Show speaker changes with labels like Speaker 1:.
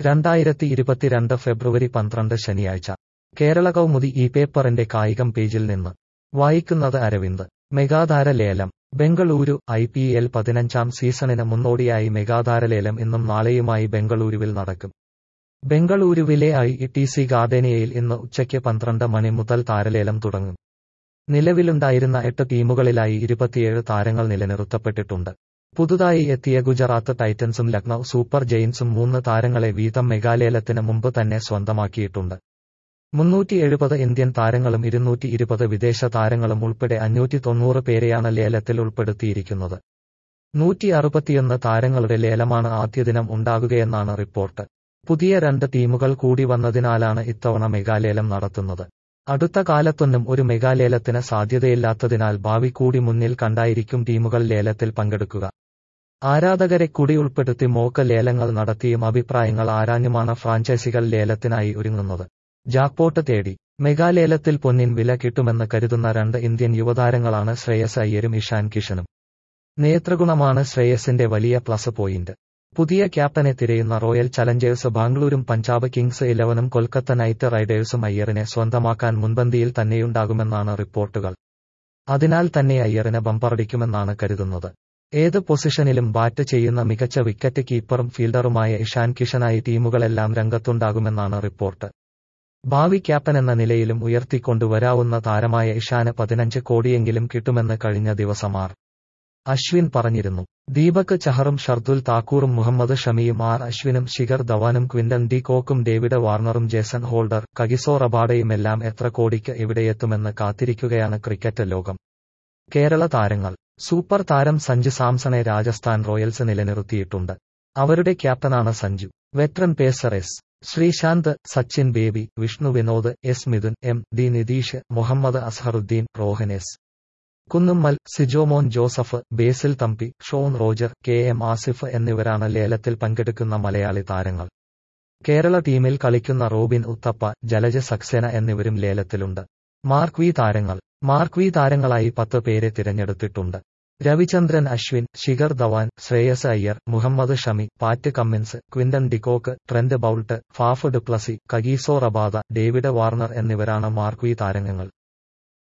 Speaker 1: രണ്ടായിരത്തി ഇരുപത്തിരണ്ട് ഫെബ്രുവരി പന്ത്രണ്ട് ശനിയാഴ്ച കേരള കൗമുദി ഈ പേപ്പറിന്റെ കായികം പേജിൽ നിന്ന് വായിക്കുന്നത് അരവിന്ദ് മെഗാധാര ലേലം ബംഗളൂരു ഐ പി എൽ പതിനഞ്ചാം സീസണിന് മുന്നോടിയായി മെഗാധാര ലേലം ഇന്നും നാളെയുമായി ബംഗളൂരുവിൽ നടക്കും ബംഗളൂരുവിലെ ഐ ടി സി ഗാർഡേനിയയിൽ ഇന്ന് ഉച്ചയ്ക്ക് പന്ത്രണ്ട് മണി മുതൽ താരലേലം തുടങ്ങും നിലവിലുണ്ടായിരുന്ന എട്ട് ടീമുകളിലായി ഇരുപത്തിയേഴ് താരങ്ങൾ നിലനിർത്തപ്പെട്ടിട്ടുണ്ട് പുതുതായി എത്തിയ ഗുജറാത്ത് ടൈറ്റൻസും ലക്നൌ സൂപ്പർ ജെയിൻസും മൂന്ന് താരങ്ങളെ വീതം മെഗാലേലത്തിന് മുമ്പ് തന്നെ സ്വന്തമാക്കിയിട്ടുണ്ട് മുന്നൂറ്റി എഴുപത് ഇന്ത്യൻ താരങ്ങളും ഇരുന്നൂറ്റി ഇരുപത് വിദേശ താരങ്ങളും ഉൾപ്പെടെ അഞ്ഞൂറ്റി തൊണ്ണൂറ് പേരെയാണ് ലേലത്തിൽ ഉൾപ്പെടുത്തിയിരിക്കുന്നത് നൂറ്റി അറുപത്തിയൊന്ന് താരങ്ങളുടെ ലേലമാണ് ആദ്യ ദിനം ഉണ്ടാകുകയെന്നാണ് റിപ്പോർട്ട് പുതിയ രണ്ട് ടീമുകൾ കൂടി വന്നതിനാലാണ് ഇത്തവണ മെഗാലേലം നടത്തുന്നത് അടുത്ത കാലത്തൊന്നും ഒരു മെഗാലേലത്തിന് സാധ്യതയില്ലാത്തതിനാൽ ഭാവി കൂടി മുന്നിൽ കണ്ടായിരിക്കും ടീമുകൾ ലേലത്തിൽ പങ്കെടുക്കുക ആരാധകരെ കൂടി ഉൾപ്പെടുത്തി മോക്ക് ലേലങ്ങൾ നടത്തിയും അഭിപ്രായങ്ങൾ ആരാഞ്ഞുമാണ് ഫ്രാഞ്ചൈസികൾ ലേലത്തിനായി ഒരുങ്ങുന്നത് ജാക്പോട്ട് തേടി മെഗാലേലത്തിൽ പൊന്നിൻ വില കിട്ടുമെന്ന് കരുതുന്ന രണ്ട് ഇന്ത്യൻ യുവതാരങ്ങളാണ് ശ്രേയസ് അയ്യരും ഇഷാൻ കിഷനും നേതൃഗുണമാണ് ശ്രേയസിന്റെ വലിയ പ്ലസ് പോയിന്റ് പുതിയ ക്യാപ്റ്റനെ തിരയുന്ന റോയൽ ചലഞ്ചേഴ്സ് ബാംഗ്ലൂരും പഞ്ചാബ് കിങ്സ് ഇലവനും കൊൽക്കത്ത നൈറ്റ് റൈഡേഴ്സും അയ്യറിനെ സ്വന്തമാക്കാൻ മുൻപന്തിയിൽ തന്നെയുണ്ടാകുമെന്നാണ് റിപ്പോർട്ടുകൾ അതിനാൽ തന്നെ അയ്യറിന് ബമ്പറടിക്കുമെന്നാണ് കരുതുന്നത് ഏത് പൊസിഷനിലും ബാറ്റ് ചെയ്യുന്ന മികച്ച വിക്കറ്റ് കീപ്പറും ഫീൽഡറുമായ ഇഷാൻ കിഷനായി ടീമുകളെല്ലാം രംഗത്തുണ്ടാകുമെന്നാണ് റിപ്പോർട്ട് ഭാവി ക്യാപ്റ്റൻ എന്ന നിലയിലും ഉയർത്തിക്കൊണ്ടുവരാവുന്ന താരമായ ഇഷാന് പതിനഞ്ച് കോടിയെങ്കിലും കിട്ടുമെന്ന് കഴിഞ്ഞ ദിവസം ആർ അശ്വിൻ പറഞ്ഞിരുന്നു ദീപക് ചഹറും ഷർദുൽ താക്കൂറും മുഹമ്മദ് ഷമിയും ആർ അശ്വിനും ശിഖർ ധവാനും ക്വിന്റൻ ഡി കോക്കും ഡേവിഡ് വാർണറും ജേസൺ ഹോൾഡർ കഗിസോ റബാഡയുമെല്ലാം എത്ര കോടിക്ക് എവിടെയെത്തുമെന്ന് കാത്തിരിക്കുകയാണ് ക്രിക്കറ്റ് ലോകം കേരള താരങ്ങൾ സൂപ്പർ താരം സഞ്ജു സാംസണെ രാജസ്ഥാൻ റോയൽസ് നിലനിർത്തിയിട്ടുണ്ട് അവരുടെ ക്യാപ്റ്റനാണ് Sanju veteran pacer S Sreesanth Sachin Baby Vishnu Vinod S Mithun M D Nitheesh Mohammed Azharuddeen Rohan S Kunnummal Sijomon Joseph Basil Thampi Shone Roger K M Asif എന്നിവരാണ് ലേലത്തിൽ പങ്കെടുക്കുന്ന മലയാളി താരങ്ങൾ കേരള ടീമിൽ കളിക്കുന്ന റോബിൻ ഉത്തപ്പ ജലജ സക്സേന എന്നിവരും ലേലത്തിലുണ്ട് മാർക്വി താരങ്ങൾ മാർക്വി താരങ്ങളായി പത്ത് പേരെ തിരഞ്ഞെടുത്തിട്ടുണ്ട് Ravichandran Ashwin Shikhar Dhawan Shreyas Iyer Mohammed Shami Pat Cummins Quinton de Kock Trent Boult Faf du Plessis Kagiso Rabada David Warner എന്നിവരാണ് മാർക്വി താരങ്ങൾ